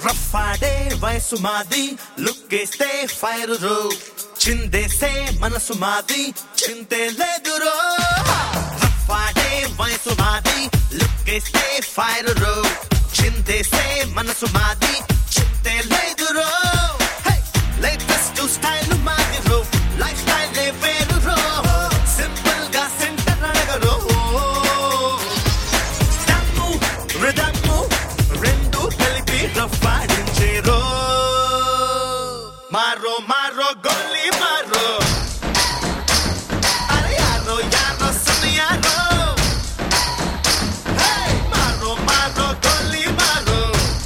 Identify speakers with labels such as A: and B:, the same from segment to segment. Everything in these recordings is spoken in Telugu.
A: రఫాడే వయసు మాది లుక్కేస్తే ఫైర్ రో చిందేసే మనసు మాది చింతే లేదు రో రఫాడే వయసు మాది లుక్కేస్తే ఫైర్ రో చిందేసే మనసు మాది చింతే లేదు రో లేటెస్ట్ స్టైల్ మాది రో లైఫ్ స్టైల్ వేరు రో సింపుల్ గా సెంటర్ అడగరో దమ్ము రిదమ్ము రెండు కలిపి రఫాడించేరో మారో మారో గోలీ మారో అరే యారో యారో సునియారో హే మారో మారో గోలీ మారో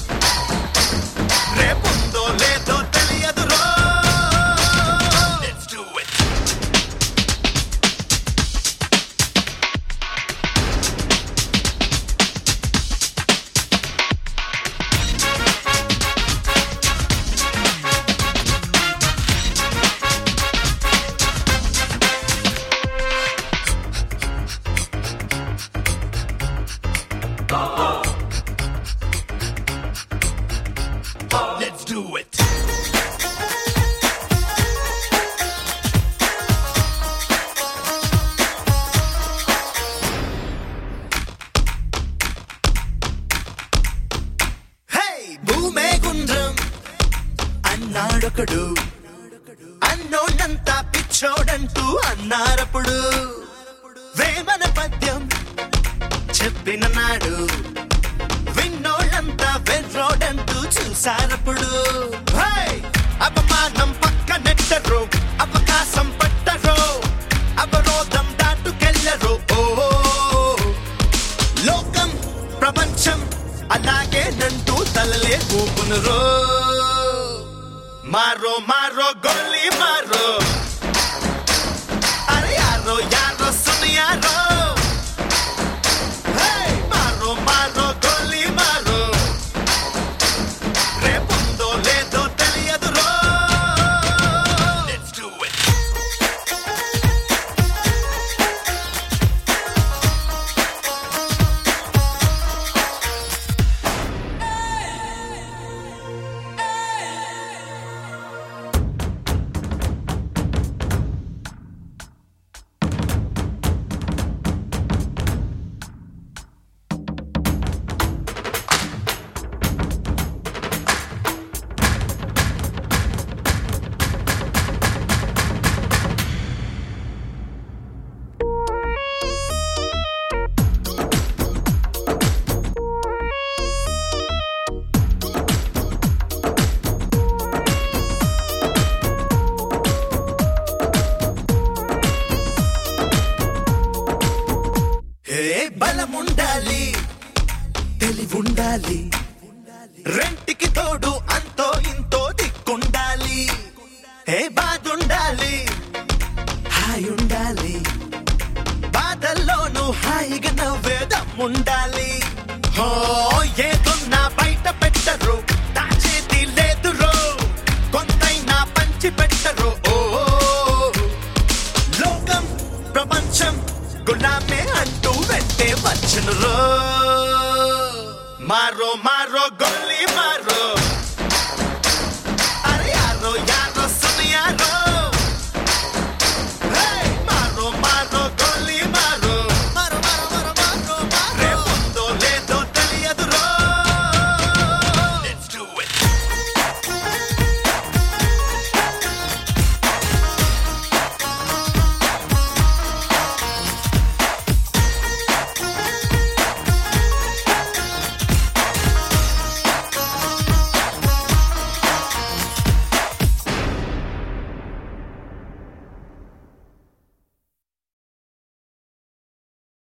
A: రేపుందో లేదో తెలియదు రో let's do it Let's do it. Hey, భూమే గుండ్రం అన్నాడొకడు అన్నోళ్ళంతా పిచ్చోడంటూ అన్నారప్పుడు వేమన పద్యం చెప్పిన నాడు విన్నోళ్ళంతా వెర్రోడంటూ చూసారప్పుడు హై! అపమానం పక్క నెట్టరు అవకాశం పట్టరు అవరోధం దాటుకెళ్ళరు ఓ లోకం ప్రపంచం అలాగే నంటూ తలలే ఊపునురో మారో మారో గోలీ మారో అరే యారో యారో సునియారో Hey, మారో మారో గోలీ మారో రేపుందో లేదో తెలియదు రో లెట్స్ డూ ఇట్ ఏ బలముండాలి తెలివుండాలి రెంటికి తోడు అంతో ఇంతో దిక్కుండాలి ఏ బాధుండాలి హాయి ఉండాలి బాధల్లోనూ హాయిగా నవ్వేదమ్ముండాలి హో ఏదున్నా బయట పెట్టరు దాచేది లేదురో కొంతైనా పంచి పెట్టరు ఓ లోకం ప్రపంచం గులామే అంటూ వెంటే వచ్చును రో మారో మారో గొల్లి మారో